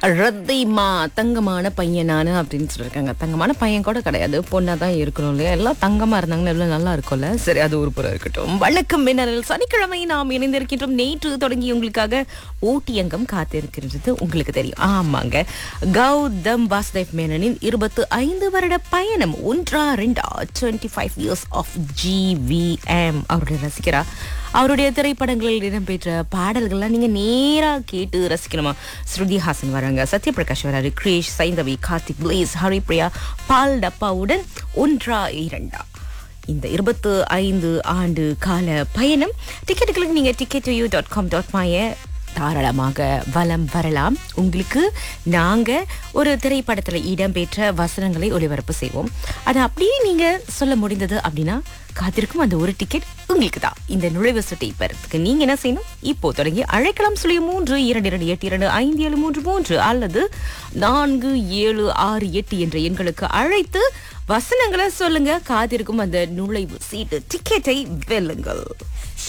ரத்திமா தங்கமான பையன் நானு அப்படின்னு சொல்லியிருக்காங்க தங்கமான பையன் கூட கிடையாது பொண்ணா தான் இருக்கணும் இல்லையா எல்லாம் தங்கமா இருந்தாங்கன்னா எவ்வளவு நல்லா இருக்கும்ல சரி அது ஒரு புறம் இருக்கட்டும் வணக்கம் மின்னரில் சனிக்கிழமை நாம் இணைந்திருக்கின்றோம் நேற்று தொடங்கி உங்களுக்காக ஓட்டியங்கம் காத்திருக்கின்றது உங்களுக்கு தெரியும் ஆமாங்க கௌதம் வாசுதேவ் மேனனின் இருபத்து ஐந்து வருட பயணம் ஒன்றா ரெண்டா twenty five years of GVM அவருடைய ரசிகரா அவருடைய திரைப்படங்களில் இடம்பெற்ற பாடல்கள்லாம் நீங்க நேரா கேட்டு ரசிக்கணுமா ஸ்ருதி ஹாசன் வராங்க சத்யபிரகாஷ் வராரு கிரேஷ் சைந்தவி கார்த்திக் பிளேஸ் ஹரிப்ரியா பால் டப்பாவுடன் ஒன்றா இரண்டா இந்த இருபத்து ஐந்து ஆண்டு கால பயணம் டிக்கெட்டுகளுக்கு நீங்க ticket U dot com dot மாய தாராளமாக வலம் வரலாம் உங்களுக்கு நாங்க ஒரு திரைப்படத்துல இடம்பெற்ற வசனங்களை ஒளிபரப்பு செய்வோம் அது அப்படியே நீங்க சொல்ல முடிந்தது அப்படின்னா காத்திருக்கும் அந்த ஒரு டிக்கெட் உங்களுக்கு தான் இந்த நுழைவு சட்டை பெறத்துக்கு நீங்க என்ன செய்யணும் இப்போ தொடங்கி அழைக்கலாம் சொல்லி மூன்று இரண்டு இரண்டு எட்டு இரண்டு ஐந்து ஏழு மூன்று மூன்று அல்லது நான்கு ஏழு ஆறு எட்டு என்ற எண்களுக்கு அழைத்து வசனங்களை சொல்லுங்க காத்திருக்கும் அந்த நுழைவு சீட்டு டிக்கெட்டை வெல்லுங்கள்